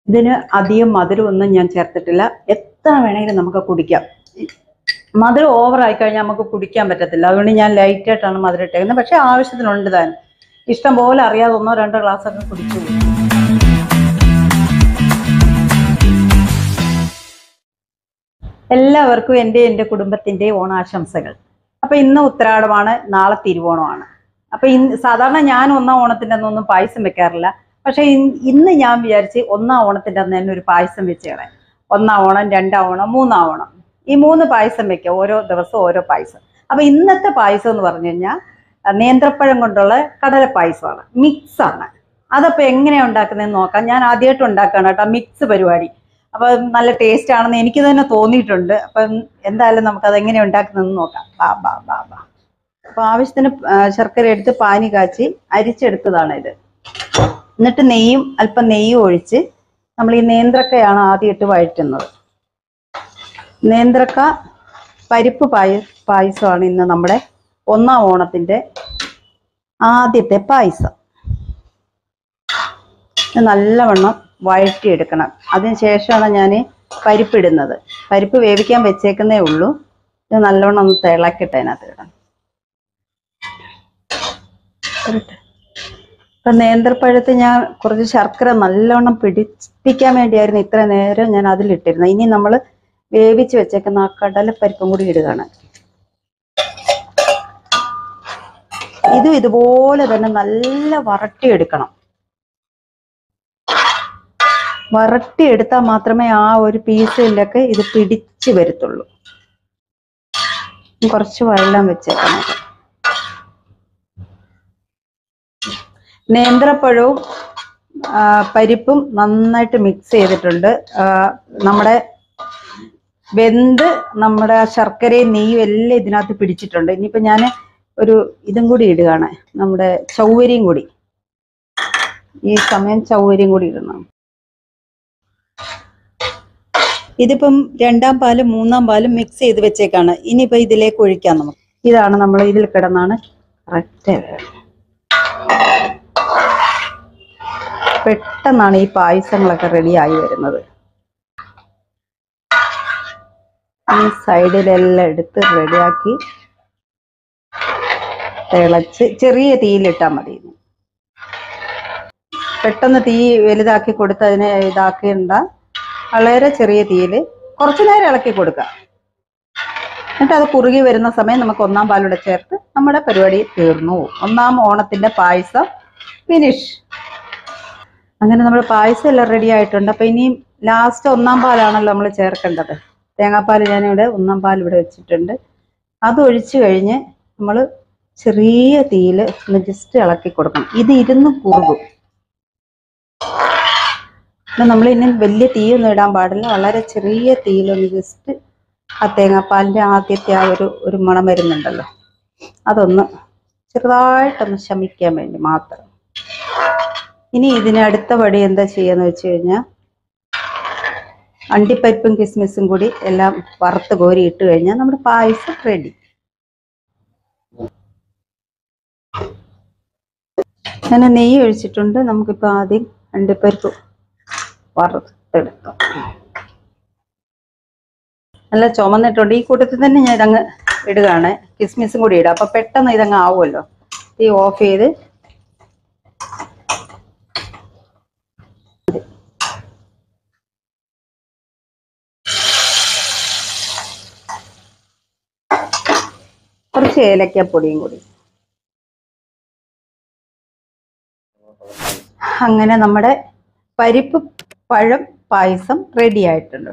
ഇതിന് അധികം മധുരമൊന്നും ഞാൻ ചേർത്തിട്ടില്ല എത്ര വേണമെങ്കിലും നമുക്ക് കുടിക്കാം മധുരം ഓവർ ആയി കഴിഞ്ഞാൽ നമുക്ക് കുടിക്കാൻ പറ്റത്തില്ല അതുകൊണ്ട് ഞാൻ ലൈറ്റ് ആയിട്ടാണ് മധുരം ഇട്ടേക്കുന്നത് പക്ഷെ ആവശ്യത്തിനുണ്ട് താൻ ഇഷ്ടം പോലെ അറിയാതെ ഒന്നോ രണ്ടോ ഗ്ലാസ് ഒക്കെ കുടിച്ചു പോകും എല്ലാവർക്കും എൻ്റെ എൻ്റെ കുടുംബത്തിൻ്റെ ഓണാശംസകൾ അപ്പൊ ഇന്ന് ഉത്രാടമാണ് നാളെ തിരുവോണമാണ് അപ്പൊ ഇന്ന് സാധാരണ ഞാൻ ഒന്നാം ഓണത്തിന്റെ അന്നൊന്നും പായസം വെക്കാറില്ല പക്ഷെ ഇൻ- ഇന്ന് ഞാൻ വിചാരിച്ച് ഒന്നാം ഓണത്തിന്റെ അന്ന് തന്നെ ഒരു പായസം വെച്ചേളെ ഒന്നാം ഓണം രണ്ടാം ഓണം മൂന്നാം ഓണം ഈ മൂന്ന് പായസം വെക്കാം ഓരോ ദിവസവും ഓരോ പായസം അപ്പൊ ഇന്നത്തെ പായസം എന്ന് പറഞ്ഞു കഴിഞ്ഞാൽ നേന്ത്രപ്പഴം കൊണ്ടുള്ള കടല പായസമാണ് മിക്സ് ആണ് അതപ്പോ എങ്ങനെയാ ഉണ്ടാക്കുന്നതെന്ന് നോക്കാം ഞാൻ ആദ്യമായിട്ട് ഉണ്ടാക്കുകയാണ് കേട്ടോ മിക്സ് പരിപാടി അപ്പൊ നല്ല ടേസ്റ്റ് ആണെന്ന് എനിക്ക് തന്നെ തോന്നിയിട്ടുണ്ട് അപ്പം എന്തായാലും നമുക്ക് അത് എങ്ങനെ ഉണ്ടാക്കുന്നതെന്ന് നോക്കാം ബാ ബാ ബാ ബാ അപ്പൊ ആവശ്യത്തിന് ആ, ശർക്കര എടുത്ത് പാനി കാച്ചി അരിച്ചെടുത്തതാണ് ഇത് എന്നിട്ട് നെയ്യും അല്പം നെയ്യും ഒഴിച്ച് നമ്മൾ ഈ നേന്ത്രക്കയാണ് ആദ്യം ഇട്ട് വഴറ്റുന്നത് നേന്ത്രക്ക പരിപ്പ് പായ പായസമാണ് ഇന്ന് നമ്മുടെ ഒന്നാം ഓണത്തിന്റെ ആദ്യത്തെ പായസം ഇത് നല്ലവണ്ണം വഴറ്റിയെടുക്കണം അതിനുശേഷമാണ് ഞാൻ പരിപ്പിടുന്നത് പരിപ്പ് വേവിക്കാൻ വെച്ചേക്കുന്നേ ഉള്ളൂ ഇത് നല്ലവണ്ണം ഒന്ന് തിളക്കട്ടെ അതിനകത്ത് ഇടണം ഇപ്പൊ നേന്ത്രപ്പഴത്ത് ഞാൻ കുറച്ച് ശർക്കര നല്ലവണ്ണം പിടിപ്പിക്കാൻ വേണ്ടിയായിരുന്നു ഇത്ര നേരം ഞാൻ അതിലിട്ടിരുന്നത് ഇനി നമ്മൾ വേവിച്ച് വെച്ചേക്കുന്ന ആ കടലപ്പരിപ്പും കൂടി ഇടുകയാണ് ഇതും ഇതുപോലെ തന്നെ നല്ല വറട്ടിയെടുക്കണം വറട്ടിയെടുത്താൽ മാത്രമേ ആ ഒരു പീസിലൊക്കെ ഇത് പിടിച്ച് വരത്തുള്ളൂ കുറച്ച് വെള്ളം വെച്ചേക്കണം നേന്ത്രപ്പഴവും ആ, പരിപ്പും നന്നായിട്ട് മിക്സ് ചെയ്തിട്ടുണ്ട് ആ, നമ്മുടെ വെന്ത് നമ്മുടെ ആ ശർക്കരയും നെയ്യും എല്ലാം ഇതിനകത്ത് പിടിച്ചിട്ടുണ്ട് ഇനിയിപ്പോ ഞാൻ ഒരു ഇതും കൂടി ഇടുകയാണ് നമ്മുടെ ചൗവരിയും കൂടി ഈ സമയം ചൗവരിയും കൂടി ഇടണം ഇതിപ്പം രണ്ടാം പാലും മൂന്നാം പാലും മിക്സ് ചെയ്ത് വെച്ചേക്കാണ് ഇനിയിപ്പോ ഇതിലേക്ക് ഒഴിക്കാം നമുക്ക് ഇതാണ് നമ്മൾ ഇതിൽ കിടന്നാണ് കറക്റ്റ് പെട്ടെന്നാണ് ഈ പായസങ്ങളൊക്കെ റെഡി ആയി വരുന്നത് ഈ സൈഡിലെല്ലാം എടുത്ത് റെഡിയാക്കി തിളച്ച് ചെറിയ തീയിലിട്ടാൽ മതി ഇത്. പെട്ടെന്ന് തീ വലുതാക്കി കൊടുത്ത് അതിനെ ഇതാക്കേണ്ട വളരെ ചെറിയ തീയിൽ കുറച്ചു നേരം ഇളക്കി കൊടുക്കുക എന്നിട്ട് അത് കുറുകി വരുന്ന സമയം നമുക്ക് ഒന്നാം പാലൂടെ ചേർത്ത് നമ്മുടെ പരിപാടി തീർന്നു ഒന്നാം ഓണത്തിന്റെ പായസം ഫിനിഷ് അങ്ങനെ നമ്മുടെ പായസം എല്ലാം റെഡി ആയിട്ടുണ്ട് അപ്പൊ ഇനിയും ലാസ്റ്റ് ഒന്നാം പാലാണല്ലോ നമ്മൾ ചേർക്കേണ്ടത് തേങ്ങാപ്പാൽ ഞാനിവിടെ ഒന്നാം പാൽ ഇവിടെ വെച്ചിട്ടുണ്ട് അത് ഒഴിച്ചു കഴിഞ്ഞ് നമ്മൾ ചെറിയ തീയിൽ ഒന്ന് ജസ്റ്റ് ഇളക്കി കൊടുക്കണം ഇത് ഇരുന്ന് കുറുകും നമ്മൾ ഇനി വലിയ തീയൊന്നും ഇടാൻ പാടില്ല വളരെ ചെറിയ തീയിലൊന്ന് ജസ്റ്റ് ആ തേങ്ങാപ്പാലിന്റെ ആദ്യത്തെ ആ ഒരു ഒരു മണം വരുന്നുണ്ടല്ലോ അതൊന്ന് ചെറുതായിട്ടൊന്ന് ശമിക്കാൻ വേണ്ടി മാത്രം ഇനി ഇതിന് അടുത്ത പടി എന്താ ചെയ്യാന്ന് വെച്ച് കഴിഞ്ഞാൽ അണ്ടിപ്പരിപ്പും കിസ്മിസും കൂടി എല്ലാം വറുത്ത് കോരി ഇട്ട് കഴിഞ്ഞാൽ നമ്മുടെ പായസം റെഡി അങ്ങനെ നെയ്യ് ഒഴിച്ചിട്ടുണ്ട് നമുക്കിപ്പോൾ ആദ്യം അണ്ടിപ്പരിപ്പ് വറുത്തെടുക്കാം നല്ല ചുമന്നിട്ടുണ്ട് ഈ കൂട്ടത്തിൽ തന്നെ ഞാൻ ഇതങ്ങ് ഇടുകയാണ് കിസ്മിസും കൂടി ഇടാം അപ്പൊ പെട്ടെന്ന് ഇതങ്ങ് ആവുമല്ലോ തീ ഓഫ് ചെയ്ത് കുറച്ച് ഏലക്കപ്പൊടിയും കൂടി അങ്ങനെ നമ്മുടെ പരിപ്പ് പഴം പായസം റെഡി ആയിട്ടുണ്ട്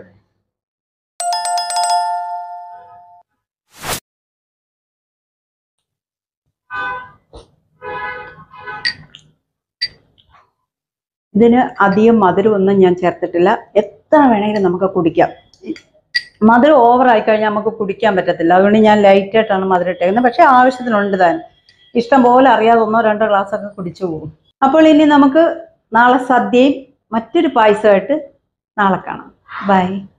ഇതിന് അധികം മധുരമൊന്നും ഞാൻ ചേർത്തിട്ടില്ല എത്ര വേണമെങ്കിലും നമുക്ക് കുടിക്കാം മധുരം ഓവർ ആയി കഴിഞ്ഞാൽ നമുക്ക് കുടിക്കാൻ പറ്റത്തില്ല അതുകൊണ്ട് ഞാൻ ലൈറ്റ് ആയിട്ടാണ് മധുരം ഇട്ടേക്കുന്നത് പക്ഷെ ആവശ്യത്തിനുണ്ട് താൻ ഇഷ്ടം പോലെ അറിയാതെ ഒന്നോ രണ്ടോ ഗ്ലാസ് ഒക്കെ കുടിച്ചു പോകും അപ്പോൾ ഇനി നമുക്ക് നാളെ സദ്യയും മറ്റൊരു പായസമായിട്ട് നാളെ കാണാം ബൈ